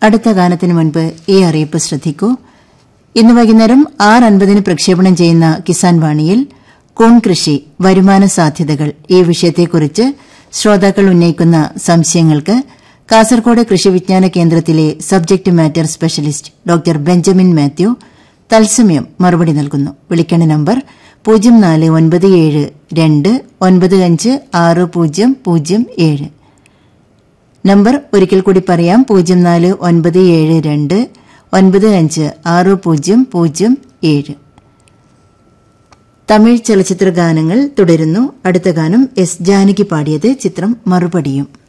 അടുത്ത ഗാനത്തിന് മുൻപ് ഈ അറിയിപ്പ് ശ്രദ്ധിക്കൂ ഇന്ന് വൈകുന്നേരം ആറ് അൻപതിന് പ്രക്ഷേപണം ചെയ്യുന്ന കിസാൻ വാണിയിൽ കൂൺ കൃഷി വരുമാന സാധ്യതകൾ ഈ വിഷയത്തെക്കുറിച്ച് ശ്രോതാക്കൾ ഉന്നയിക്കുന്ന സംശയങ്ങൾക്ക് കാസർകോട് കൃഷി വിജ്ഞാന കേന്ദ്രത്തിലെ subject matter specialist doctor Benjamin Mathew തത്സമയം മറുപടി നൽകുന്നു വിളിക്കേണ്ട നമ്പർ പൂജ്യം നാല് ഒൻപത് ഏഴ് രണ്ട് ഒൻപത് അഞ്ച് ആറ് പൂജ്യം പൂജ്യം ഏഴ് നമ്പർ ഒരിക്കൽ കൂടി പറയാം പൂജ്യം നാല് ഒൻപത് ഏഴ് രണ്ട് ഒൻപത് അഞ്ച് ആറ് പൂജ്യം പൂജ്യം ഏഴ് തമിഴ് ചലച്ചിത്ര ഗാനങ്ങൾ തുടരുന്നു അടുത്ത ഗാനം എസ് ജാനകി പാടിയത് ചിത്രം മറുപടിയും